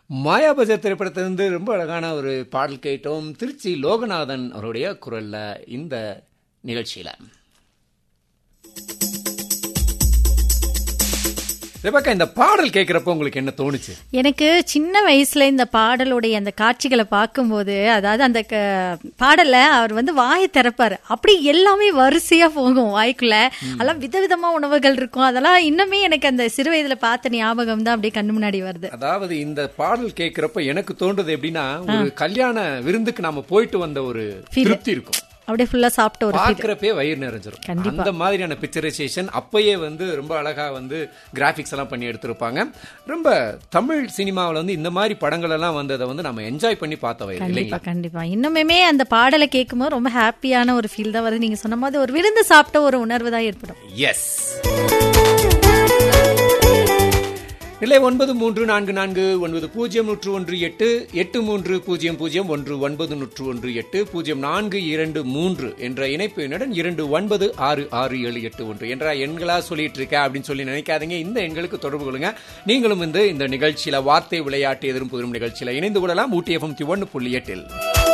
மாயாபஜார் திரைப்படத்திலிருந்து ரொம்ப அழகான ஒரு பாடல் கேட்டோம் திருச்சி லோகநாதன் அவருடைய குரல்ல இந்த நிகழ்ச்சியில ரெபக்கா இந்த பாடல் கேட்கிறப்ப உங்களுக்கு என்ன தோணுச்சு எனக்கு சின்ன வயசுல இந்த பாடலுடைய அந்த காட்சிகளை பார்க்கும்போது அதாவது அந்த க- பாடல்ல அவர் வந்து வாயை திறப்பாரு அப்படி எல்லாமே வரிசையா போகும் வாய்க்குள்ள அதெல்லாம் விதவிதமா உணவுகள் இருக்கும் அதெல்லாம் இன்னுமே எனக்கு அந்த சிறு வயதுல பார்த்த ஞாபகம் தான் அப்படியே கண்ணு முன்னாடி வருது அதாவது இந்த பாடல் கேட்கிறப்ப எனக்கு தோன்றது எப்படின்னா ஒரு கல்யாண விருந்துக்கு நாம போயிட்டு வந்த ஒரு திருப்தி இருக்கும் அப்படியே ஃபுல்லா சாப்பிட்ட ஒரு பார்க்கறப்பே வயிறு நிறைஞ்சிரும் அந்த மாதிரியான பிக்சரைசேஷன் அப்பயே வந்து ரொம்ப அழகா வந்து கிராபிக்ஸ் எல்லாம் பண்ணி எடுத்திருப்பாங்க ரொம்ப தமிழ் சினிமாவுல வந்து இந்த மாதிரி படங்கள் எல்லாம் வந்ததை வந்து நம்ம என்ஜாய் பண்ணி பார்த்த வயிறு கண்டிப்பா இல்லைங்களா கண்டிப்பா இன்னுமே அந்த பாடலை கேட்கும்போது ரொம்ப ஹாப்பியான ஒரு ஃபீல் தான் வருது நீங்க சொன்ன மாதிரி ஒரு விருந்து சாப்பிட்ட ஒரு உணர்வு தான் ஏற்படும் எஸ் நிலை ஒன்பது மூன்று நான்கு நான்கு ஒன்பது பூஜ்ஜியம் நூற்று ஒன்று எட்டு எட்டு மூன்று பூஜ்ஜியம் பூஜ்ஜியம் ஒன்று ஒன்பது நூற்று ஒன்று எட்டு பூஜ்ஜியம் நான்கு இரண்டு மூன்று என்ற இணைப்பு எண்ணுடன் இரண்டு ஒன்பது ஆறு ஆறு ஏழு எட்டு ஒன்று என்ற எண்களா சொல்லிட்டு இருக்க அப்படின்னு சொல்லி நினைக்காதீங்க இந்த எண்களுக்கு தொடர்பு கொள்ளுங்க நீங்களும் வந்து இந்த நிகழ்ச்சியில வார்த்தை விளையாட்டு எதிரும் புதிரும் நிகழ்ச்சியில இணைந்து கொள்ளலாம் ஊட்டி எஃப்எம் ஒன்று புள்ளி எட்டில்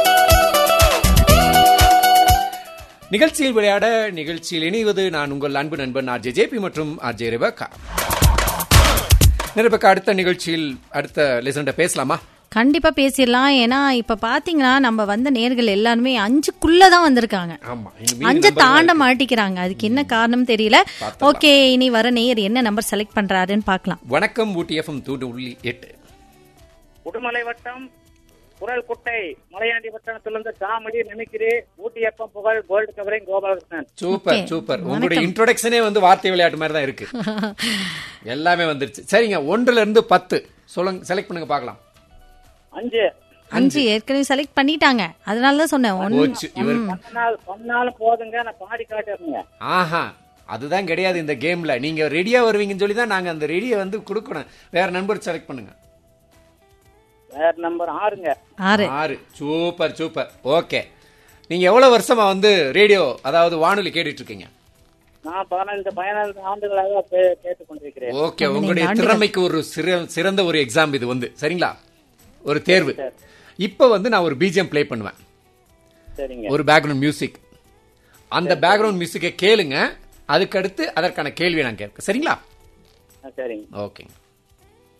நிகழ்ச்சியில் விளையாட நிகழ்ச்சியில் இணைவது நான் உங்கள் அன்பு நண்பன் ஆர்ஜே ஜேபி மற்றும் ஆர்ஜே ரெபக்கா ரெபக்கா அடுத்த நிகழ்ச்சியில் அடுத்த லிசன்ட்ட பேசலாமா கண்டிப்பா பேசிடலாம் ஏன்னா இப்ப பாத்தீங்கன்னா நம்ம வந்த நேர்கள் எல்லாருமே அஞ்சுக்குள்ளதான் வந்திருக்காங்க ஆமா இன்னும் மீதி அஞ்ச number தாண்ட மாட்டிக்கிறாங்க அதுக்கு என்ன காரணம் தெரியல ஓகே இனி வர நேயர் என்ன நம்பர் செலக்ட் பண்றாருன்னு பார்க்கலாம் வணக்கம் ஊட்டி எஃப்எம் தூண்டு உள்ளி எட்டு உடுமலை வட்டம் குரல் குட்டை மலையாண்டி வட்டத்திலிருந்து காமெடி நினைக்கிறே ஊட்டியப்பம் புகழ் gold covering Gopalakrishnan super Okay. Super உங்களுடைய இன்ட்ரோடக்ஷனே வந்து வார்த்தை விளையாட்டு மாதிரி தான் இருக்கு எல்லாமே வந்துருச்சு சரிங்க ஒன்றுல இருந்து பத்து சொல்லுங்க செலக்ட் பண்ணுங்க பார்க்கலாம் அஞ்சு அஞ்சு ஏற்கனவே செலக்ட் பண்ணிட்டாங்க அதனாலதான் சொன்னேன் ஒன்னு போச்சு இவர் சொன்னால் சொன்னாலும் போதுங்க நான் பாடி காட்டுறேங்க ஆஹா அதுதான் கிடையாது இந்த கேம்ல நீங்க ரெடியா வருவீங்கன்னு சொல்லி தான் நாங்க அந்த ரெடியை வந்து கொடுக்கணும் வேற நண்பர் செலக்ட் பண்ணுங்க வேற நம்பர் ஆறுங்க ஆறு ஆறு சூப்பர் சூப்பர் ஓகே நீங்க எவ்வளவு வருஷமா வந்து ரேடியோ அதாவது வானொலி கேட்டுட்டு இருக்கீங்க நான் பதினைந்து பதினைந்து ஆண்டுகளாக கே- கேட்டுக் கொண்டிருக்கிறேன் ஓகே உங்களுடைய திறமைக்கு ஒரு சிற- சிறந்த ஒரு எக்ஸாம் இது வந்து சரிங்களா ஒரு தேர்வு இப்போ வந்து நான் ஒரு பிஜிஎம் ப்ளே பண்ணுவேன் சரிங்க ஒரு பேக்ரவுண்ட் மியூசிக் அந்த பேக்ரவுண்ட் மியூசிக்கை கேளுங்க அதுக்கடுத்து அதற்கான கேள்வியை நான் கேட்க சரிங்களா ஆ, சரிங்க ஓகேங்க